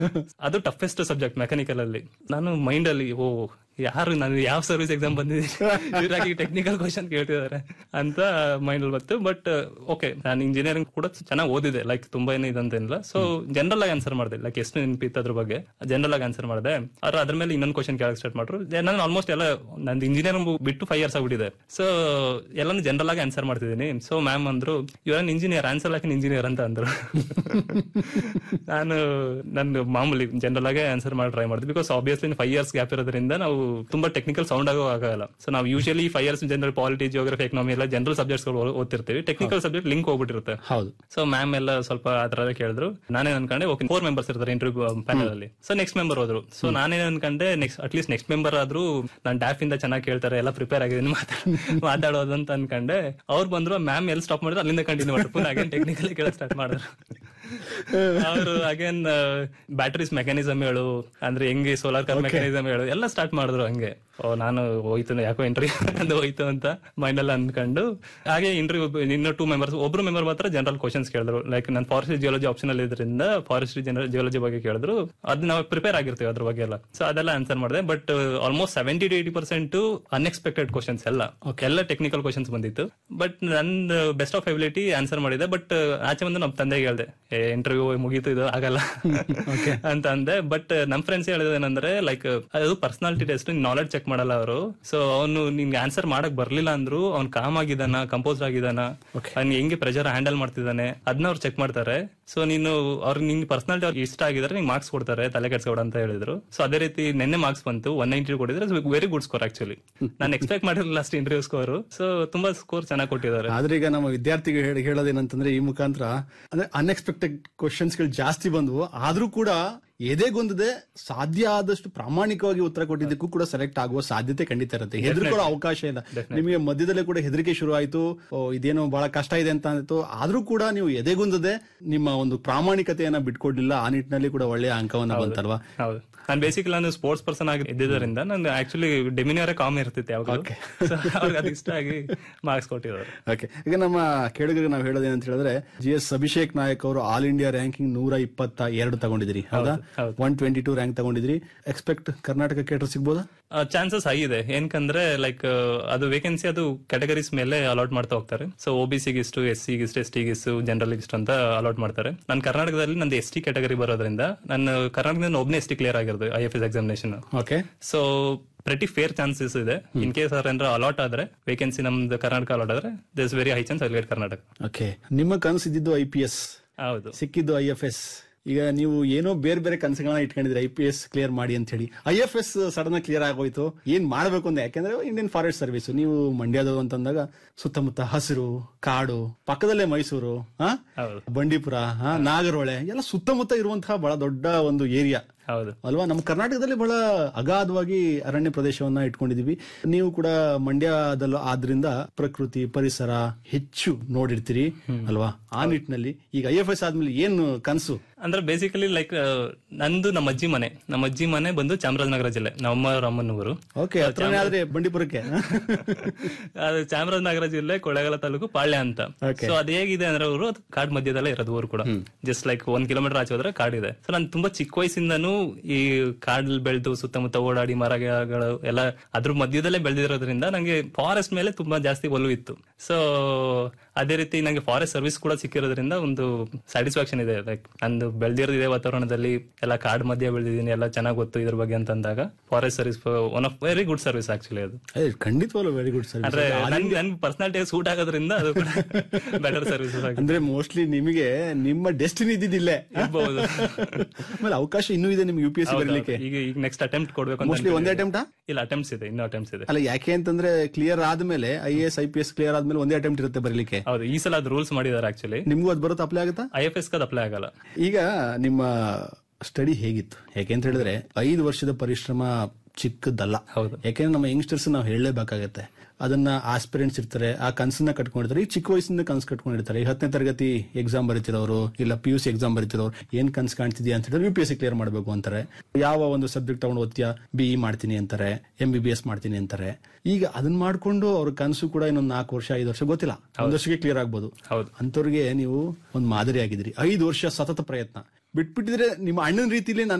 ಅದು toughest subject mechanical ಅಲ್ಲಿ ನಾನು ಮೈಂಡ್ ಅಲ್ಲಿ ಓ ಯಾರು ನಾನು ಯಾವ ಸರ್ವಿಸ್ ಎಕ್ಸಾಮ್ ಬಂದಿದ್ದೀನಿ ಇವರಾಗಿ ಟೆಕ್ನಿಕಲ್ ಕ್ವಶನ್ ಕೇಳ್ತಿದ್ದಾರೆ ಅಂತ ಮೈಂಡ್ ಅಲ್ಲಿ ಬಂತು ಬಟ್ ಓಕೆ ನಾನು ಇಂಜಿನಿಯರಿಂಗ್ ಕೂಡ ಚೆನ್ನಾಗಿ ಓದಿದೆ ಲೈಕ್ ತುಂಬಾ ಏನು ಇದಂತೇನಿಲ್ಲ ಸೊ ಜನರಲ್ ಆಗಿ ಆನ್ಸರ್ ಮಾಡಿದೆ ಲೈಕ್ ಎಷ್ಟು ನೆನಪಿತ್ತು ಅದ್ರ ಬಗ್ಗೆ ಜನರಲ್ ಆಗಿ ಆನ್ಸರ್ ಮಾಡಿದೆ ಆದ್ರೆ ಅದ್ರ ಮೇಲೆ ಇನ್ನೊಂದು ಕ್ವಶನ್ ಕೇಳಕ್ ಸ್ಟಾರ್ಟ್ ಮಾಡ್ರು ನಾನು ಆಲ್ಮೋಸ್ಟ್ ಎಲ್ಲ ನಂದು ಇಂಜಿನಿಯರಿಂಗ್ ಬಿಟ್ಟು ಫೈವ್ ಇಯರ್ಸ್ ಆಗ್ಬಿಟ್ಟಿದೆ ಸೊ ಎಲ್ಲಾನು ಜನರಲ್ ಆಗಿ ಆನ್ಸರ್ ಮಾಡ್ತಿದ್ದೀನಿ ಸೊ ಮ್ಯಾಮ್ ಅಂದ್ರು ಇವನ್ ಇಂಜಿನಿಯರ್ ಆನ್ಸರ್ ಲಾಕಿನ್ ಇಂಜಿನಿಯರ್ ಅಂತ ಅಂದ್ರು ನಾನು ನನ್ನ ಮಾಮೂಲಿ ಜನರಲ್ ಆಗಿ ಆನ್ಸರ್ ಮಾಡಿ ಟ್ರೈ ಮಾಡಿದೆ because obviously five years gap ಇರೋದ್ರಿಂದ ನಾವು ತುಂಬಾ ಟೆಕ್ನಿಕಲ್ ಸೌಂಡ್ ಆಗೋ ಆಗಲ್ಲ ಸೊ ನಾವು usually five years general polity geography economy ಎಲ್ಲ ಜನರಲ್ ಸಬ್ಜೆಕ್ಟ್ಸ್ ಓದ್ತಿರ್ತೀವಿ ಟೆಕ್ನಿಕಲ್ ಸಬ್ಜೆಕ್ಟ್ ಲಿಂಕ್ ಹೋಗ್ಬಿಟ್ಟಿರುತ್ತೆ ಹೌದು ಸೊ ಮ್ಯಾಮ್ ಎಲ್ಲ ಸ್ವಲ್ಪ ಆ ತರ ಕೇಳಿದ್ರು ನಾನೇ ಅನ್ಕೊಂಡೆ ಓಕೆ ಫೋರ್ ಮೆಂಬರ್ಸ್ ಇರ್ತಾರೆ ಇಂಟರ್ವ್ಯೂ ಪ್ಯಾನಲ್ ಅಲ್ಲಿ ಸೊ ನೆಕ್ಸ್ಟ್ ಮೆಂಬರ್ ಹೋದ್ರು ಸೊ ನಾನೇನ್ ಅನ್ಕೊಂಡೆ ನೆಕ್ಸ್ಟ್ ಅಟ್ಲೀಸ್ಟ್ ನೆಕ್ಸ್ಟ್ ಮೆಂಬರ್ ಆದ್ರೂ ನಾನು ಡ್ಯಾಫ್ ಇಂದ ಚೆನ್ನಾಗಿ ಕೇಳ್ತಾರೆ ಎಲ್ಲ ಪ್ರಿಪೇರ್ ಆಗಿದ್ದೀನಿ ಮಾತಾಡೋದು ಅಂತ ಅನ್ಕೊಂಡೆ ಅವ್ರು ಬಂದ್ರು ಮ್ಯಾಮ್ ಎಲ್ಲಿ ಸ್ಟಾಪ್ ಮಾಡಿದ್ರು ಅಲ್ಲಿಂದ ಕಂಟಿನ್ಯೂ ಮಾಡಿದ್ರು ಪುನಃ ಅಗೇನ್ ಟೆಕ್ನಿಕಲಿ ಕೇಳಕ್ ಸ್ಟಾರ್ಟ್ ಮಾಡಿದ್ರು ಅವರು ಅಗೇನ್ ಬ್ಯಾಟರೀಸ್ ಮೆಕ್ಯಾನಿಸಮ್ ಹೇಳು ಅಂದ್ರೆ ಹೆಂಗೆ ಸೋಲಾರ್ ಕಾರ್ ಮೆಕ್ಯಾನಿಸಮ್ ಹೇಳು ಎಲ್ಲ ಸ್ಟಾರ್ಟ್ ಮಾಡಿದ್ರು ಹಂಗೆ ಓ ನಾನು ಹೋಯ್ತು ಯಾಕೋ ಇಂಟರ್ವ್ಯೂ ಅಂತ ಹೋಯ್ತು ಅಂತ ಮೈಂಡ್ ಅಲ್ಲಿ ಅನ್ಕೊಂಡು ಹಾಗೆ ಇಂಟರ್ವ್ಯೂ ಇನ್ನು ಟೂ ಮೆಂಬರ್ಸ್ ಒಬ್ರು ಮೆಂಬರ್ ಮಾತ್ರ ಜನರಲ್ ಕ್ವಶನ್ಸ್ ಕೇಳಿದ್ರು ಲೈಕ್ ನಾನು ಫಾರೆಸ್ಟ್ ಜಿಯಾಲಜಿ ಆಪ್ಷನ್ ಅಲ್ಲಿ ಇದ್ರಿಂದ ಫಾರೆಸ್ಟ್ ಜನರಲ್ ಜಿಯಾಲಜಿ ಬಗ್ಗೆ ಕೇಳಿದ್ರು ಅದ್ ನಾವು ಪ್ರಿಪೇರ್ ಆಗಿರ್ತೀವಿ ಅದ್ರ ಬಗ್ಗೆ ಎಲ್ಲ ಸೊ ಅದೆಲ್ಲ ಆನ್ಸರ್ ಮಾಡಿದೆ but almost seventy two eighty percent unexpected questions ಎಲ್ಲ ಎಲ್ಲ ಟೆಕ್ನಿಕಲ್ ಕ್ವಶನ್ಸ್ ಬಂದಿತ್ತು ಬಟ್ ನಂದು ಬೆಸ್ಟ್ ಆಫ್ ಎಬಿಲಿಟಿ ಆನ್ಸರ್ ಮಾಡಿದೆ ಬಟ್ ಆಚೆ ಬಂದು ನಮ್ಮ ತಂದೆಗೆ ಹೇಳ್ದೆ ಇಂಟರ್ವ್ಯೂ ಮುಗೀತು ಇದು ಆಗಲ್ಲ ಅಂತ ಅಂದೆ ಬಟ್ ನಮ್ ಫ್ರೆಂಡ್ಸ್ ಏನಂದ್ರೆ ಲೈಕ್ ಅದು ಪರ್ಸನಾಲಿಟಿ ಟೆಸ್ಟ್ ನಾಲೆಡ್ಜ್ ಚೆಕ್ ಮಾಡಲ್ಲ ಅವರು ಸೊ ಅವನು ನಿನ್ಗೆ ಆನ್ಸರ್ ಮಾಡಕ್ ಬರ್ಲಿಲ್ಲ ಅಂದ್ರು ಅವ್ನ್ ಕಾಮ್ ಆಗಿದಾನ ಕಂಪೋಸ್ ಆಗಿದಾನ ಅವ್ನ್ ಹೆಂಗೆ ಪ್ರೆಷರ್ ಹ್ಯಾಂಡಲ್ ಮಾಡ್ತಿದ್ದಾನೆ ಅದನ್ನ ಅವ್ರು ಚೆಕ್ ಮಾಡ್ತಾರೆ ಸೊ ನೀನು ಅವ್ರ ನಿನ್ ಪರ್ಸನಾಲಿಟಿ ಅವ್ರಿಗೆ ಇಷ್ಟ ಆಗಿದ್ರೆ ನಿಂಗೆ ಮಾರ್ಕ್ಸ್ ಕೊಡ್ತಾರೆ ತಲೆ ಕೆಡ್ಸ್ಕೊಡ ಅಂತ ಹೇಳಿದ್ರು ಸೊ ಅದೇ ರೀತಿ ನಿನ್ನೆ ಮಾರ್ಕ್ಸ್ ಬಂತು ಒನ್ ನೈಂಟಿ ಕೊಟ್ಟಿದ್ರೆ ವೆರಿ ಗುಡ್ ಸ್ಕೋರ್ ಆಕ್ಚುಲಿ ನಾನು ಎಕ್ಸ್ಪೆಕ್ಟ್ ಮಾಡಿರಲಿಲ್ಲ ಅಷ್ಟು ಇಂಟರ್ವ್ಯೂ ಸ್ಕೋರ್ ಸೊ ತುಂಬಾ ಸ್ಕೋರ್ ಚೆನ್ನಾಗಿ ಕೊಟ್ಟಿದ್ದಾರೆ ಆದ್ರೆ ಈಗ ನಮ್ಮ ವಿದ್ಯಾರ್ಥಿಗಳು ಹೇಳಿ ಹೇಳೋದೇನಂತಂದ್ರೆ ಈ ಮುಖಾಂತರ ಅಂದ್ರೆ ಅನ್ಎಕ್ಸ್ಪೆಕ್ಟೆಡ್ ಕ್ವಶನ್ಸ್ ಗಳು ಜಾಸ್ತಿ ಬಂದವು ಆದ್ರೂ ಕೂಡ ಎದೆಗೊಂದದೆ ಸಾಧ್ಯ ಆದಷ್ಟು ಪ್ರಾಮಾಣಿಕವಾಗಿ ಉತ್ತರ ಕೊಟ್ಟಿದ್ದಕ್ಕೂ ಕೂಡ ಸೆಲೆಕ್ಟ್ ಆಗುವ ಸಾಧ್ಯತೆ ಖಂಡಿತ ಇರುತ್ತೆ ಹೆದರ್ಕೊಳ್ಳೋ ಅವಕಾಶ ಇಲ್ಲ ನಿಮಗೆ ಮಧ್ಯದಲ್ಲೇ ಕೂಡ ಹೆದರಿಕೆ ಶುರು ಆಯ್ತು ಓ, ಇದೇನೋ ಬಹಳ ಕಷ್ಟ ಇದೆ ಅಂತ ಅಂದಿತ್ತು ಆದ್ರೂ ಕೂಡ ನೀವು ಎದೆಗುಂದದೆ ನಿಮ್ಮ ಒಂದು ಪ್ರಾಮಾಣಿಕತೆಯನ್ನ ಬಿಟ್ಕೊಡ್ಲಿಲ್ಲ ಆ ನಿಟ್ಟಿನಲ್ಲಿ ಕೂಡ ಒಳ್ಳೆಯ ಅಂಕವನ್ನ ಬಂತಲ್ವಾ ಹೌದು ನಾನು ಬೇಸಿಕಲಿ ನಾನು ಸ್ಪೋರ್ಟ್ಸ್ ಪರ್ಸನ್ ಆಗಿ ಇದ್ದಿದ್ದರಿಂದ ನಾನು ಆಕ್ಚುಲಿ ಡೆಮಿನಿಯರೇ ಕಾಮ್ ಇರ್ತಿತ್ತು ಯಾವಾಗ ಅವ್ರಿಗೆ ಅದು ಇಷ್ಟ ಆಗಿ ಮಾರ್ಕ್ಸ್ ಕೊಟ್ಟಿದ್ದಾರೆ ಓಕೆ ಈಗ ನಮ್ಮ ಕೇಳುಗರಿಗೆ ನಾವು ಹೇಳೋದೇನಂತ ಹೇಳಿದ್ರೆ ಜಿ ಎಸ್ ಅಭಿಷೇಕ್ ನಾಯಕ್ ಅವರು ಆಲ್ ಇಂಡಿಯಾ ರ್ಯಾಂಕಿಂಗ್ ನೂರ ಇಪ್ಪತ್ತ ಎರಡು ತಗೊಂಡಿದ್ರಿ ಹೌದಾ ಒನ್ ಟ್ವೆಂಟಿ ಟೂ ರ್ಯಾಂಕ್ ತಗೊಂಡಿದ್ರಿ ಎಕ್ಸ್ಪೆಕ್ಟ್ ಕರ್ನಾಟಕ ಕೇಟರ್ ಸಿಗ್ಬೋದಾ ಚಾನ್ಸಸ್ ಹೈ ಇದೆ ಏನಕಂದ್ರೆ ಲೈಕ್ ಅದು ವೇಕೆನ್ಸಿ ಅದು ಕ್ಯಾಟಗರೀಸ್ ಮೇಲೆ ಅಲಾಟ್ ಮಾಡ್ತಾ ಹೋಗ್ತಾರೆ ಸೊ ಒ ಬಿ ಇಷ್ಟು ಎಸ್ ಸಿ ಇಷ್ಟು ಎಸ್ ಟಿ ಇಷ್ಟು ಜನರಲ್ ಇಷ್ಟು ಅಂತ ಅಲಾಟ್ ಮಾಡ್ತಾರೆ ನಾನು ಕರ್ನಾಟಕದಲ್ಲಿ ನಂದು ಎಸ್ ಟಿ ಕ್ಯಾಟಗರಿ ಬರೋದ್ರಿಂದ ನಾನು ಕರ್ನಾಟಕದಿಂದ ಒಬ್ಬನೇ ಎಸ್ ಟಿ ಕ್ಲಿಯರ್ ಆಗಿರೋದು I F S examination okay so pretty fair chances ಇದೆ ಇನ್ ಕೇಸ್ ಅವ್ರ ಏನಾರ ಅಲಾಟ್ ಆದ್ರೆ ವೇಕೆನ್ಸಿ ನಮ್ದು ಕರ್ನಾಟಕ ಅಲಾಟ್ ಆದ್ರೆ this very high chance I Karnataka okay ನಿಮ್ಮ ಕನಸಿದ್ದು ಐ ಪಿ ಎಸ್ ಹೌದು ಸಿಕ್ಕಿದ್ದು ಐ ಎಫ್ ಎಸ್ ಈಗ ನೀವು ಏನೋ ಬೇರೆ ಬೇರೆ ಕನಸುಗಳನ್ನ ಇಟ್ಕೊಂಡಿದ್ರೆ ಐ ಪಿ ಎಸ್ ಕ್ಲಿಯರ್ ಮಾಡಿ ಅಂತ ಹೇಳಿ I F S sudden clear ಆಗೋಯ್ತು ಏನ್ ಮಾಡ್ಬೇಕು ಅಂತ ಯಾಕಂದ್ರೆ ಇಂಡಿಯನ್ ಫಾರೆಸ್ಟ್ ಸರ್ವಿಸ್ ನೀವು ಮಂಡ್ಯದವರು ಅಂತಂದಾಗ ಸುತ್ತಮುತ್ತ ಹಸಿರು ಕಾಡು ಪಕ್ಕದಲ್ಲೇ ಮೈಸೂರು ಹಾ ಹೌದು ಬಂಡೀಪುರ ಹಾ ನಾಗರಹೊಳೆ ಎಲ್ಲ ಸುತ್ತಮುತ್ತ ಇರುವಂತಹ ಬಹಳ ದೊಡ್ಡ ಒಂದು ಏರಿಯಾ ಹೌದು ಅಲ್ವಾ ನಮ್ಮ ಕರ್ನಾಟಕದಲ್ಲಿ ಬಹಳ ಅಗಾಧವಾಗಿ ಅರಣ್ಯ ಪ್ರದೇಶವನ್ನ ಇಟ್ಕೊಂಡಿದೀವಿ ನೀವು ಕೂಡ ಮಂಡ್ಯದಲ್ಲೂ ಆದ್ರಿಂದ ಪ್ರಕೃತಿ ಪರಿಸರ ಹೆಚ್ಚು ನೋಡಿರ್ತೀರಿ ಅಲ್ವಾ ಆ ನಿಟ್ಟಿನಲ್ಲಿ ಈಗ ಐ ಎಫ್ ಎಸ್ ಆದ್ಮೇಲೆ ಏನು ಕನಸು ಅಂದ್ರೆ ಬೇಸಿಕಲಿ ಲೈಕ್ ನಂದು ನಮ್ಮ ಅಜ್ಜಿ ಮನೆ ನಮ್ಮ ಅಜ್ಜಿ ಮನೆ ಬಂದು ಚಾಮರಾಜನಗರ ಜಿಲ್ಲೆ ನಮ್ಮ ಅಮ್ಮನವರು ಓಕೆ ಹತ್ರನೇ ಆದ್ರೆ ಬಂಡೀಪುರಕ್ಕೆ ಅದು ಚಾಮರಾಜನಗರ ಜಿಲ್ಲೆ ಕೊಳ್ಳೇಗಾಲ ತಾಲೂಕು ಪಾಳ್ಯ ಅಂತ Okay. ಸೊ ಅದು ಹೇಗಿದೆ ಅಂದ್ರೆ ಅವರು ಕಾಡ್ ಮಧ್ಯದಲ್ಲೇ ಇರೋದು ಊರು ಕೂಡ ಜಸ್ಟ್ ಲೈಕ್ ಒಂದ್ ಕಿಲೋಮೀಟರ್ ಆಚೆ ಹೋದ್ರೆ ಕಾಡಿದೆ ಸೊ ನಾನು ತುಂಬಾ ಚಿಕ್ಕ ವಯಸ್ಸಿಂದನೂ ಈ ಕಾಡಲ್ಲಿ ಬೆಳೆದು ಸುತ್ತಮುತ್ತ ಓಡಾಡಿ ಮರಗಳು ಎಲ್ಲ ಅದ್ರ ಮಧ್ಯದಲ್ಲೇ ಬೆಳೆದಿರೋದ್ರಿಂದ ನಂಗೆ ಫಾರೆಸ್ಟ್ ಮೇಲೆ ತುಂಬಾ ಜಾಸ್ತಿ ಒಲವು ಇತ್ತು ಸೊ ಅದೇ ರೀತಿ ನಂಗೆ ಫಾರೆಸ್ಟ್ ಸರ್ವಿಸ್ ಕೂಡ ಸಿಕ್ಕಿರೋದ್ರಿಂದ ಒಂದು ಸ್ಯಾಟಿಸ್ಫ್ಯಾಕ್ಷನ್ ಇದೆ ಲೈಕ್ ನಂದು ಬೆಳೆದಿರೋದು ಇದೆ ವಾತಾವರಣದಲ್ಲಿ ಎಲ್ಲ ಕಾಡ್ ಮಧ್ಯೆ ಬೆಳೆದಿದ್ದೀನಿ ಎಲ್ಲ ಚೆನ್ನಾಗಿ ಗೊತ್ತು ಇದ್ರ ಬಗ್ಗೆ ಅಂತ ಅಂದಾಗ forest service one of very good service actually ಅದು ಏ, ಖಂಡಿತವಾಗ್ಲೂ ವೆರಿ ಗುಡ್ ಸರ್ ಅಂದ್ರೆ ನನ್ಗೆ ನನ್ ಪರ್ಸನಾಲಿಟಿ ಸೂಟ್ ಆಗೋದ್ರಿಂದ ಅದು ಕೂಡ ಬೆಟರ್ ಸರ್ವಿಸಸ್ ಆಗಿ ಅಂದ್ರೆ ಮೋಸ್ಟ್ಲಿ ನಿಮಗೆ ನಿಮ್ಮ ಡೆಸ್ಟಿನಿ ಇದ್ದಿದ್ದಿಲ್ಲೇ ಇರ್ಬಹುದು ಆಮೇಲೆ ಅವಕಾಶ ಇನ್ನೂ ಇದೆ ನಿಮ್ಗೆ ಯು ಪಿ ಎಸ್ ಸಿ ಬರಲಿಕ್ಕೆ ಈಗ ಈಗ ನೆಕ್ಸ್ಟ್ ಅಟೆಂಪ್ಟ್ ಕೊಡ್ಬೇಕು ಅಂತ ಮೋಸ್ಟ್ಲಿ ಒಂದೇ ಅನ್ಕೊಂಡಿದ್ದೀನಿ. ಅಟೆಂಪ್ಟಾ ಇಲ್ಲ ಅಟೆಂಪ್ಟ್ಸ್ ಇದೆ ಇನ್ನೂ ಅಟೆಂಪ್ಟ್ಸ್ ಇದೆ ಅಲ್ಲ ಯಾಕೆ ಅಂತಂದ್ರೆ ಕ್ಲಿಯರ್ ಆದ್ಮೇಲೆ I S I P S clear ಆದ್ಮೇಲೆ ಒಂದೇ ಅಟೆಂಪ್ಟ್ ಇರುತ್ತೆ ಬರಲಿಕ್ಕೆ ಹೌದು ಈ ಸಲ ಅದು ರೂಲ್ಸ್ ಮಾಡಿದ್ದಾರೆ ಆಕ್ಚುಲಿ ನಿಮ್ಗೂ ಅದು ಬರುತ್ತೆ ಅಪ್ಲೈ ಆಗುತ್ತಾ ಐ ಎಫ್ ಎಸ್ ಕದ್ ಅಪ್ಲೈ ಆಗಲ್ಲ ಈಗ ನಿಮ್ಮ ಸ್ಟಡಿ ಹೇಗಿತ್ತು ಯಾಕೆ ಅಂತ ಹೇಳಿದ್ರೆ ಐದು ವರ್ಷದ ಪರಿಶ್ರಮ ಚಿಕ್ಕದಲ್ಲ ಹೌದು. ಯಾಕೆಂದ್ರೆ ನಮ್ಮ ಯಂಗ್ಸ್ಟರ್ಸ್ ನಾವು ಹೇಳಲೇಬೇಕಾಗತ್ತೆ ಅದನ್ನ ಆಸ್ಪಿರೆಂಟ್ಸ್ ಇರ್ತಾರೆ ಆ ಕನಸನ್ನ ಕಟ್ಕೊಂಡಿರ್ತಾರೆ ಈ ಚಿಕ್ಕ ವಯಸ್ಸಿಂದ ಕನಸು ಕಟ್ಕೊಂಡಿರ್ತಾರೆ ಈ ಹತ್ತನೇ ತರಗತಿ ಎಕ್ಸಾಮ್ ಬರೀತಿರೋರು ಇಲ್ಲ ಪಿ ಯು ಸಿ ಎಕ್ಸಾಮ್ ಬರೀತಿರೋರು ಏನ್ ಕನಸು ಕಾಣ್ತಿದ್ಯಾ ಅಂತ ಹೇಳಿದ್ರೆ U P S C clear ಮಾಡಬೇಕು ಅಂತಾರೆ ಯಾವ ಒಂದು ಸಬ್ಜೆಕ್ಟ್ ತಗೊಂಡು ಓದ್ತೀಯಾ ಬಿ ಇ ಮಾಡ್ತೀನಿ ಅಂತಾರೆ ಎಂ ಬಿ ಬಿ ಎಸ್ ಮಾಡ್ತೀನಿ ಅಂತಾರೆ ಈಗ ಅದನ್ನ ಮಾಡ್ಕೊಂಡು ಅವ್ರ ಕನಸು ಕೂಡ ಇನ್ನೊಂದು ನಾಲ್ಕು ವರ್ಷ ಐದು ವರ್ಷ ಗೊತ್ತಿಲ್ಲ ಒಂದ್ ವರ್ಷಕ್ಕೆ ಕ್ಲಿಯರ್ ಆಗ್ಬೋದು ಹೌದು ಅಂತವ್ರಿಗೆ ನೀವು ಒಂದು ಮಾದರಿ ಆಗಿದ್ರಿ ಐದು ವರ್ಷ ಸತತ ಪ್ರಯತ್ನ ಬಿಟ್ಬಿಟ್ಟಿದ್ರೆ ನಿಮ್ಮ ಅಣ್ಣನ ರೀತಿಲಿ